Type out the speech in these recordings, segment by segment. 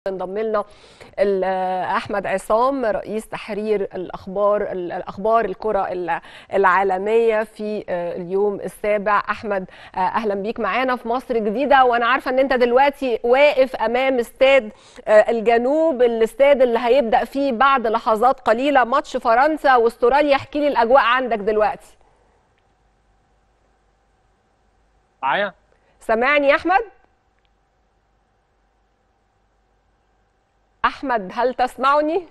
انضم لنا احمد عصام رئيس تحرير الاخبار الاخبار الكره العالميه في اليوم السابع احمد اهلا بيك معانا في مصر جديده وانا عارفه ان انت دلوقتي واقف امام استاد الجنوب الاستاد اللي هيبدا فيه بعد لحظات قليله ماتش فرنسا واستراليا احكي لي الاجواء عندك دلوقتي معايا سامعني يا احمد احمد هل تسمعني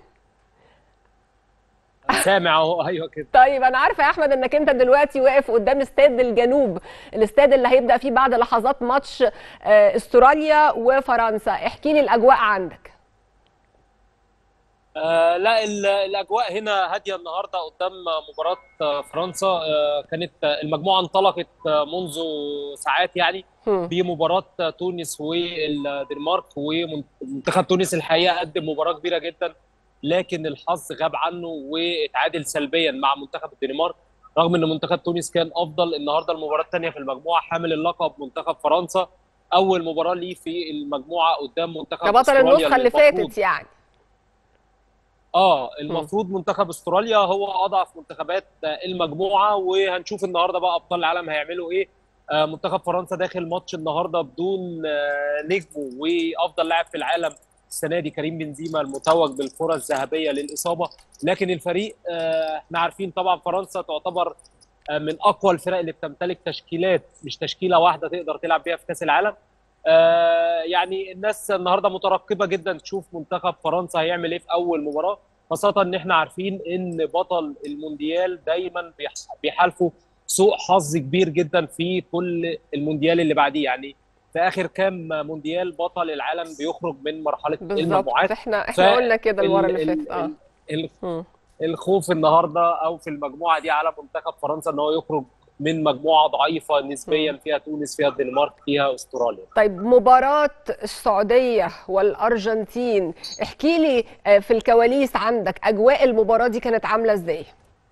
سامع اهو ايوه كده طيب انا عارفه يا احمد انك انت دلوقتي واقف قدام استاد الجنوب الاستاد اللي هيبدا فيه بعد لحظات ماتش استراليا وفرنسا احكي لي الاجواء عندك آه لا الاجواء هنا هاديه النهارده قدام مباراه فرنسا آه كانت المجموعه انطلقت منذ ساعات يعني بمباراه تونس والدنمارك ومنتخب تونس الحقيقه قدم مباراه كبيره جدا لكن الحظ غاب عنه واتعادل سلبيا مع منتخب الدنمارك رغم ان منتخب تونس كان افضل النهارده المباراه الثانيه في المجموعه حامل اللقب منتخب فرنسا اول مباراه ليه في المجموعه قدام منتخب كبطل النسخه اللي فاتت يعني اه المفروض م. منتخب استراليا هو اضعف منتخبات المجموعه وهنشوف النهارده بقى ابطال العالم هيعملوا ايه آه منتخب فرنسا داخل ماتش النهارده بدون آه نجمه وافضل لاعب في العالم السنه دي كريم بنزيما المتوج بالكره الذهبيه للاصابه لكن الفريق آه احنا عارفين طبعا فرنسا تعتبر من اقوى الفرق اللي بتمتلك تشكيلات مش تشكيله واحده تقدر تلعب بيها في كاس العالم آه يعني الناس النهارده مترقبه جدا تشوف منتخب فرنسا هيعمل ايه في اول مباراه خاصه ان احنا عارفين ان بطل المونديال دايما بيحالفوا سوء حظ كبير جدا في كل المونديال اللي بعديه يعني في اخر كام مونديال بطل العالم بيخرج من مرحله المجموعات احنا احنا قلنا كده المره اللي فاتت اه ال ال الخوف النهارده او في المجموعه دي على منتخب فرنسا ان هو يخرج من مجموعه ضعيفه نسبيا فيها تونس فيها الدنمارك فيها استراليا طيب مباراه السعوديه والارجنتين احكي لي في الكواليس عندك اجواء المباراه دي كانت عامله ازاي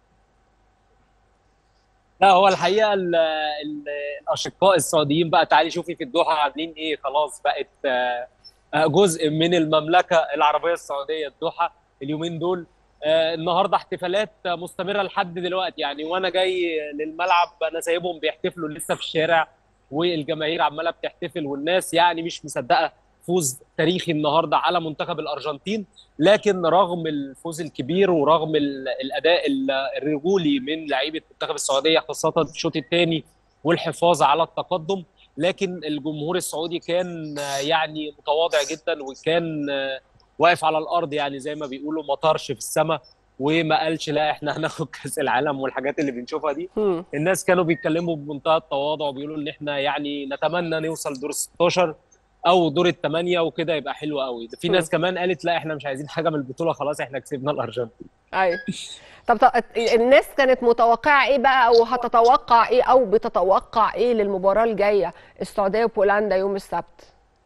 لا هو الحقيقه ال ال الاشقاء السعوديين بقى تعالي شوفي في الدوحه عاملين ايه خلاص بقت جزء من المملكه العربيه السعوديه الدوحه اليومين دول آه النهارده احتفالات مستمره لحد دلوقتي يعني وانا جاي للملعب انا سايبهم بيحتفلوا لسه في الشارع والجماهير عماله بتحتفل والناس يعني مش مصدقه فوز تاريخي النهارده على منتخب الارجنتين لكن رغم الفوز الكبير ورغم الاداء الرجولي من لعيبه منتخب السعوديه خاصه في الشوط الثاني والحفاظ على التقدم لكن الجمهور السعودي كان يعني متواضع جدا وكان واقف على الارض يعني زي ما بيقولوا ما طارش في السماء وما قالش لا احنا هناخد كاس العالم والحاجات اللي بنشوفها دي م. الناس كانوا بيتكلموا بمنتهى التواضع وبيقولوا ان احنا يعني نتمنى نوصل دور 16 او دور الثمانيه وكده يبقى حلو قوي في ناس كمان قالت لا احنا مش عايزين حاجه من البطوله خلاص احنا كسبنا الارجنتين ايوه طب, طب الناس كانت متوقعه ايه بقى او هتتوقع ايه او بتتوقع ايه للمباراه الجايه السعوديه وبولندا يوم السبت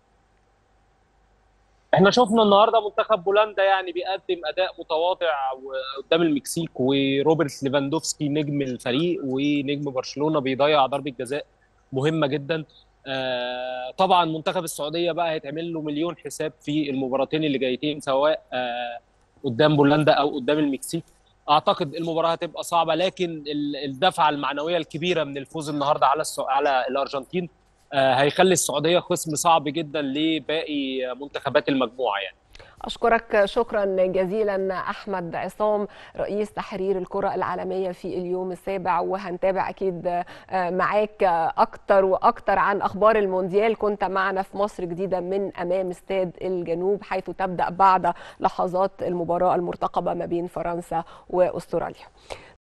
احنا شفنا النهارده منتخب بولندا يعني بيقدم اداء متواضع قدام المكسيك وروبرت ليفاندوفسكي نجم الفريق ونجم برشلونه بيضيع ضربه جزاء مهمه جدا آه طبعا منتخب السعوديه بقى هيتعمل له مليون حساب في المباراتين اللي جايتين سواء آه قدام بولندا او قدام المكسيك اعتقد المباراه هتبقى صعبه لكن الدفعه المعنويه الكبيره من الفوز النهارده على على الارجنتين هيخلي السعوديه خصم صعب جدا لباقي منتخبات المجموعه يعني أشكرك شكرا جزيلا أحمد عصام رئيس تحرير الكرة العالمية في اليوم السابع وهنتابع أكيد معاك أكتر وأكتر عن أخبار المونديال كنت معنا في مصر جديدة من أمام استاد الجنوب حيث تبدأ بعد لحظات المباراة المرتقبة ما بين فرنسا وأستراليا